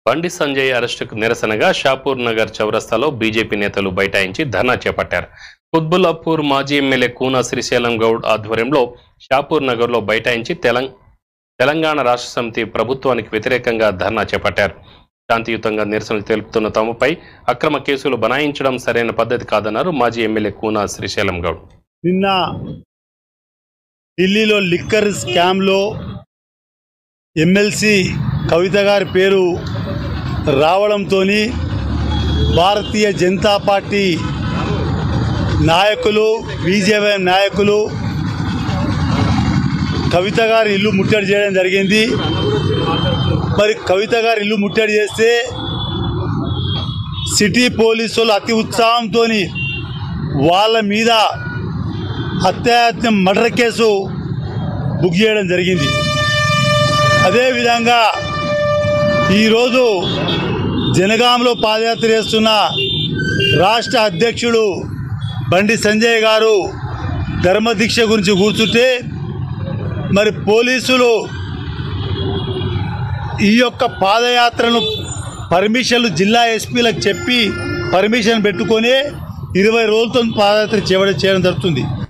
బండి సంజయ్ అరెస్టుకు నిరసనగా షాపూర్ నగర్ చౌరస్తాలో బీజేపీ నేతలు బైఠాయించి ధర్నా చేపట్టారు కుత్బుల్లాపూర్ మాజీ ఎమ్మెల్యే కూనా శ్రీశైలం గౌడ్ ఆధ్వర్యంలో షాపూర్ నగర్లో బైఠాయించి తెలంగాణ తెలంగాణ రాష్ట్ర సమితి ప్రభుత్వానికి వ్యతిరేకంగా ధర్నా చేపట్టారు శాంతియుతంగా నిరసనలు తెలుపుతున్న తమపై అక్రమ కేసులు బనాయించడం సరైన పద్ధతి కాదన్నారు మాజీ ఎమ్మెల్యే కూనా శ్రీశైలం గౌడ్ నిన్న ఢిల్లీలో లిక్కర్ స్కామ్లో ఎమ్మెల్సీ కవిత గారి పేరు రావడంతో భారతీయ జనతా పార్టీ నాయకులు బీజేపీ నాయకులు కవిత గారి ఇల్లు ముట్టడి చేయడం జరిగింది మరి కవిత గారి ఇల్లు ముట్టడి చేస్తే సిటీ పోలీసులు అతి ఉత్సాహంతో వాళ్ళ మీద హత్యాయత్నం మర్డర్ కేసు బుక్ చేయడం జరిగింది అదేవిధంగా ఈరోజు జనగాంలో పాదయాత్ర చేస్తున్న రాష్ట్ర అధ్యక్షుడు బండి సంజయ్ గారు ధర్మదీక్ష గురించి కూర్చుంటే మరి పోలీసులు ఈ యొక్క పాదయాత్రను పర్మిషన్లు జిల్లా ఎస్పీలకు చెప్పి పర్మిషన్ పెట్టుకొని ఇరవై రోజులతో పాదయాత్ర చేయడం చేయడం జరుగుతుంది